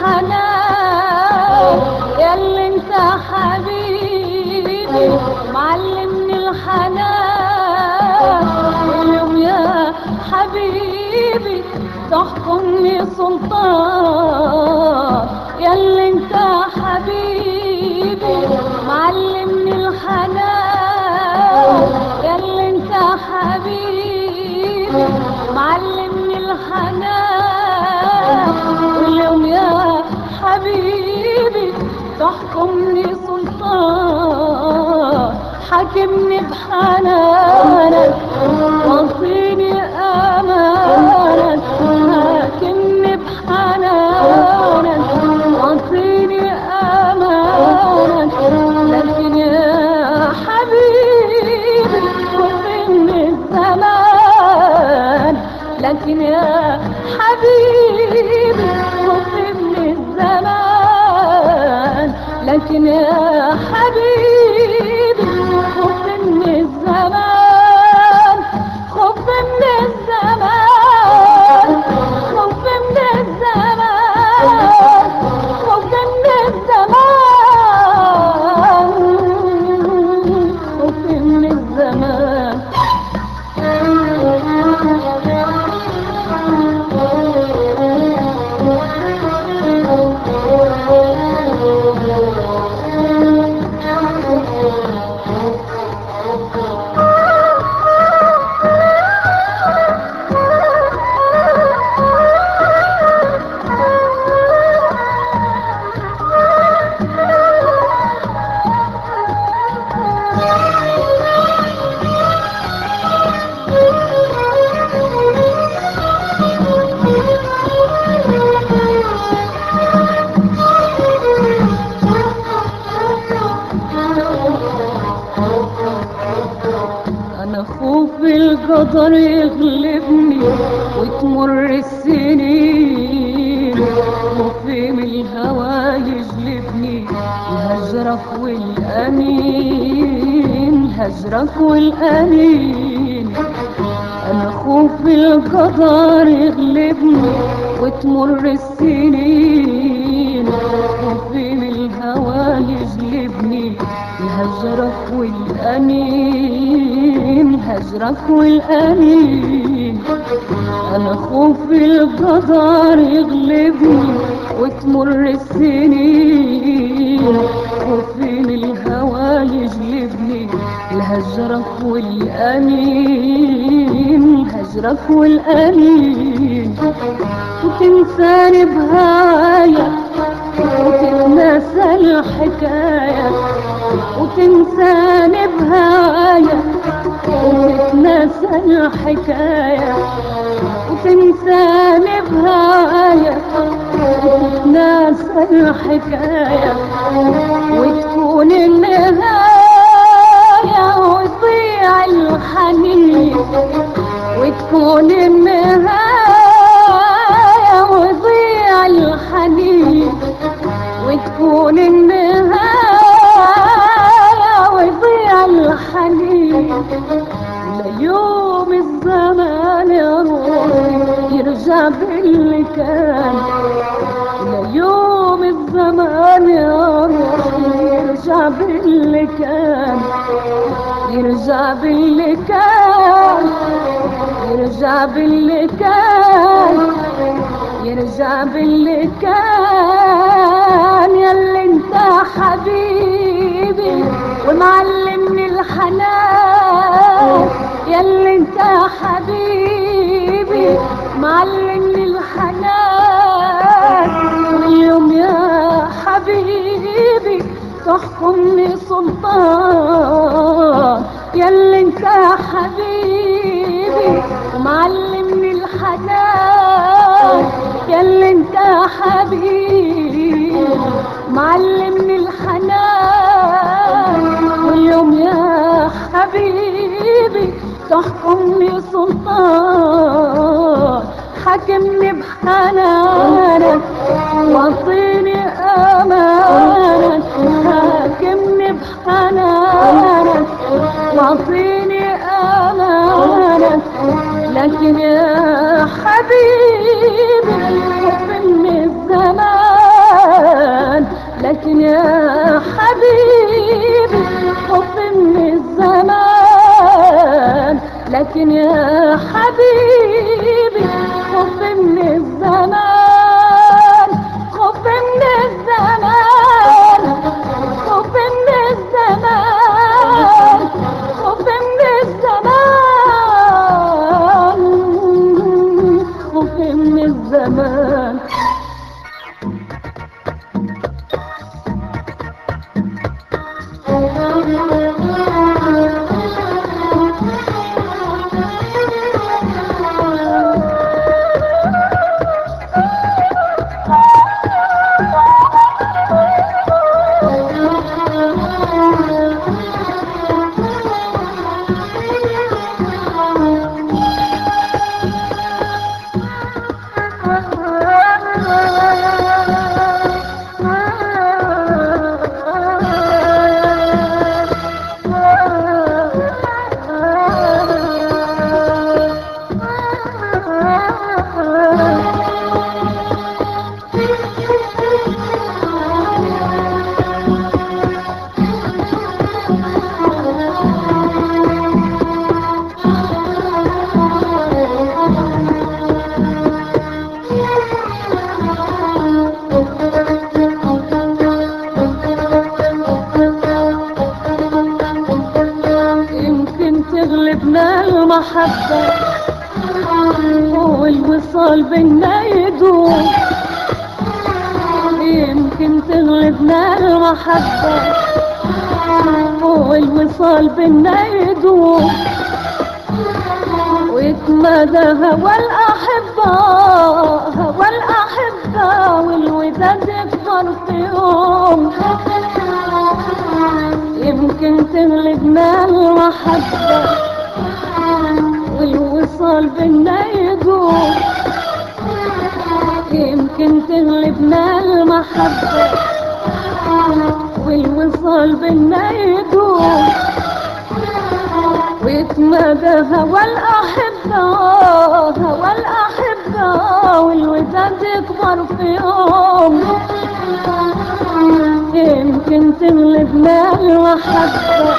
الحنان ياللي انت حبيبي معلمني الحنان اليوم يا حبيبي تحكمني سلطان ياللي انت حبيبي معلمني الحنان ياللي انت حبيبي معلمني الحنان واليوم يا حبيبي تحكمني سلطان حاكمني بحنانك وصيني امانك حاكمني بحنانك وصيني امانك لكن يا حبيبي وصيني الزمان لكن يا حبيبي وصيني الزمان لكن يا حبيبي خف من الزمان خف من الزمان خف من الزمان خف من الزمان خف من الزمان انا خوف القدر يغلبني وتمر السنين خوفي من الهوى يجلبني الهجرك والامين هجرك والامين انا خوف القدر يغلبني وتمر السنين خوفي من الهوى يجلبني الهجرك والأنين هجرك والأنين أنا خوفي القدر يغلبني وتمر السنين خوفي من الهوى يجلبني الهجرك والأنين هجرك والأنين وتنساني بهاية وتتناسى الحكاية وتنساني بهاية وتتناسى الحكاية وتنساني بهاية وتتناسى الحكاية وتكون النهاية ويضيع الحنين وتكون النهاية ويضيع الحنين وتكون النهاية ويضيع الحنين ليوم الزمان يا روحي يرجع باللي كان ليوم الزمان يا روحي يرجع باللي كان يرجع باللي كان يرجع باللي كان يرجع باللي كان ياللي انت حبيبي ومعلمني الحنان ياللي انت حبيبي معلمني الحنان واليوم يا حبيبي تحكمني سلطان ياللي انت حبيبي ومعلمني الحنان ياللي انت حبيبي معلمني الحنان واليوم يا حبيبي تحكمني سلطان حاكمني بحنانك واعطيني امانك حاكمني بحنانك واعطيني امانك لكن يا حبيبي من الزمان لكن يا حبيبي خف من الزمان خف من الزمان خف من الزمان خف من الزمان خف من الزمان يمكن تغلبنا المحبة والوصال بينا يدوم يمكن تغلبنا المحبة والوصال بينا يدوم ويتمادى هوى الأحبة هوى الأحبة والوداد يكبر في يوم يمكن تغلبنا المحبة والوصال بينا يدوم يمكن تغلبنا المحبة والوصال بينا يدوم ويتمادى هوى الأحبة هوى الأحبة والوداد يكبر في يوم يمكن تغلبنا المحبة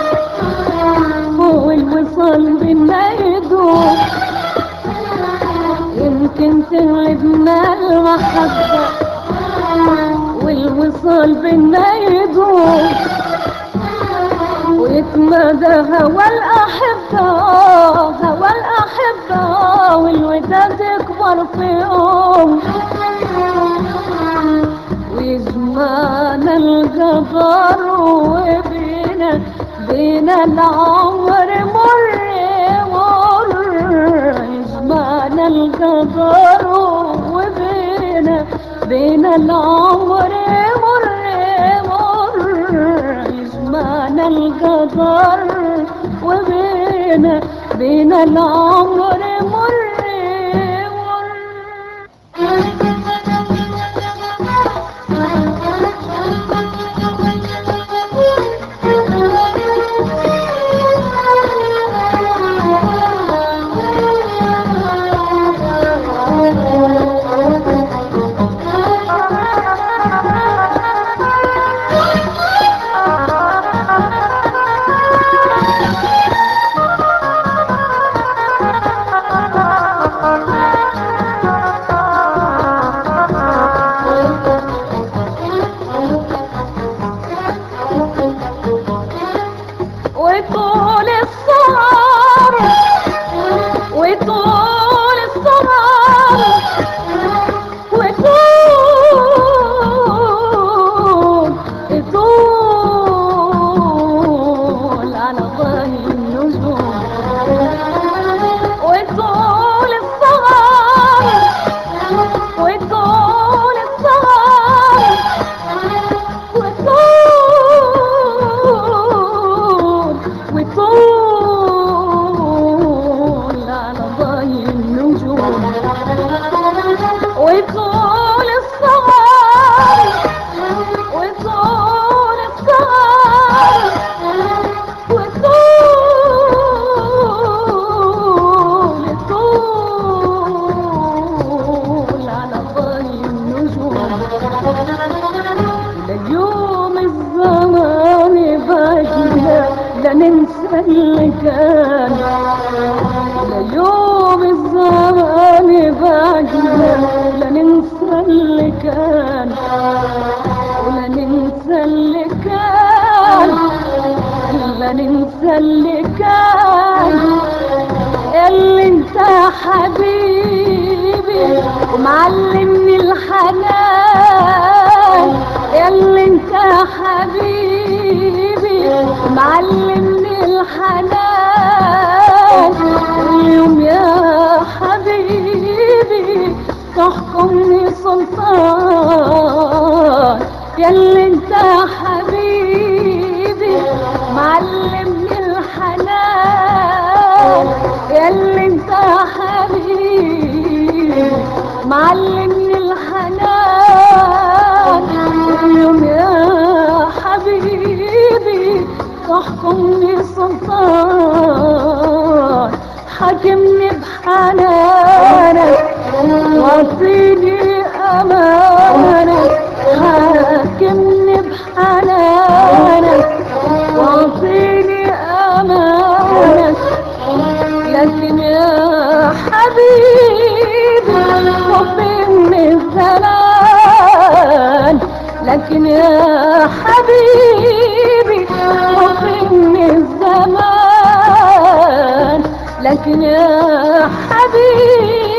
والوصال بينا يدوم يمكن تغلبنا المحبة والوصال بينا يدوم ويتمادى هوى الأحبة هوى الأحبة والوداد يكبر في يوم ويجمعنا القدر وبينا بينا العمر مر مر يجمعنا القدر وبينا بينا العمر مر مر يجمعنا القدر وبينا بينا العمر مر وطول السهر وطول السهر وطول طول على ظهر النجوم وطول السهر وطول السهر وطول وطول على ضي النجوم وطول السهر وطول السهر وطول طول على ضي النجوم ليوم الزمان باقينا لا ننسى اللي كان ليوم الزمان بعدنا لا ننسى اللي كان ولا ننسى اللي كان لا ننسى اللي كان اللي انت حبيبي ومعلمني الحنان اللي انت حبيبي ومعلمني الحنان اليوم يا حبيبي تحكمني سلطان ياللي انت حبيبي معلمني الحنان ياللي انت حبيبي معلمني الحنان اليوم يا حبيبي تحكمني سلطان حاكمني بحنانك واعطيني امانك حاكمني بحنانك واعطيني امانك لكن يا حبيبي حبي من زمان لكن يا حبيبي حبي من زمان لكن يا حبيبي